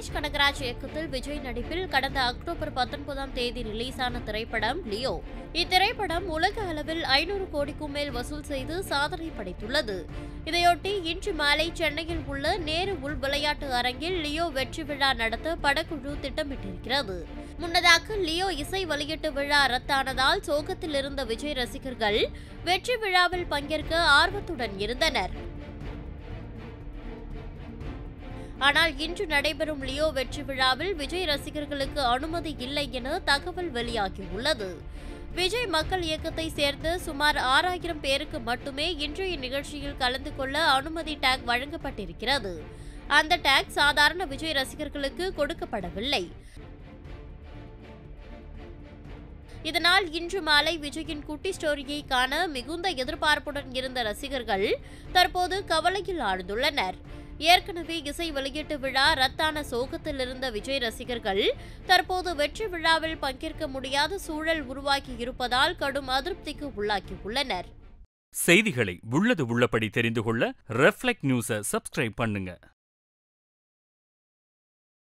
லோகேஷ் கனகராஜ் இயக்கத்தில் விஜய் நடிப்பில் கடந்த அக்டோபர் பத்தொன்பதாம் தேதி ரிலீஸான திரைப்படம் லியோ இத்திரைப்படம் உலக அளவில் ஐநூறு கோடிக்கும் மேல் வசூல் செய்து சாதனை படைத்துள்ளது இதையொட்டி இன்று மாலை சென்னையில் உள்ள நேரு உள் விளையாட்டு அரங்கில் லியோ வெற்றி விழா நடத்த படக்குழு திட்டமிட்டிருக்கிறது முன்னதாக லியோ இசை வெளியீட்டு விழா ரத்தானதால் சோகத்தில் இருந்த விஜய் ரசிகர்கள் வெற்றி விழாவில் பங்கேற்க ஆர்வத்துடன் இருந்தனர் ஆனால் இன்று நடைபெறும் லியோ வெற்றி விழாவில் விஜய் ரசிகர்களுக்கு அனுமதி இல்லை என தகவல் வெளியாகியுள்ளது விஜய் மக்கள் இயக்கத்தை சேர்ந்த சுமார் ஆறாயிரம் பேருக்கு மட்டுமே இன்றைய நிகழ்ச்சியில் கலந்து கொள்ள அனுமதி டேக் வழங்கப்பட்டிருக்கிறது அந்த டேக் சாதாரண விஜய் ரசிகர்களுக்கு கொடுக்கப்படவில்லை இதனால் இன்று மாலை விஜயின் குட்டி ஸ்டோரியை காண மிகுந்த எதிர்பார்ப்புடன் இருந்த ரசிகர்கள் தற்போது கவலையில் ஆழ்ந்துள்ளனர் ஏற்கனவே இசை வெளியீட்டு விழா ரத்தான சோகத்தில் இருந்த விஜய் ரசிகர்கள் தற்போது வெற்றி விழாவில் பங்கேற்க முடியாத சூழல் உருவாகி இருப்பதால் கடும் அதிருப்திக்கு உள்ளாகியுள்ளனர் செய்திகளை உள்ளது உள்ளபடி தெரிந்து கொள்ள ரெஃப்ளெக்ட் நியூஸை சப்ஸ்கிரைப் பண்ணுங்க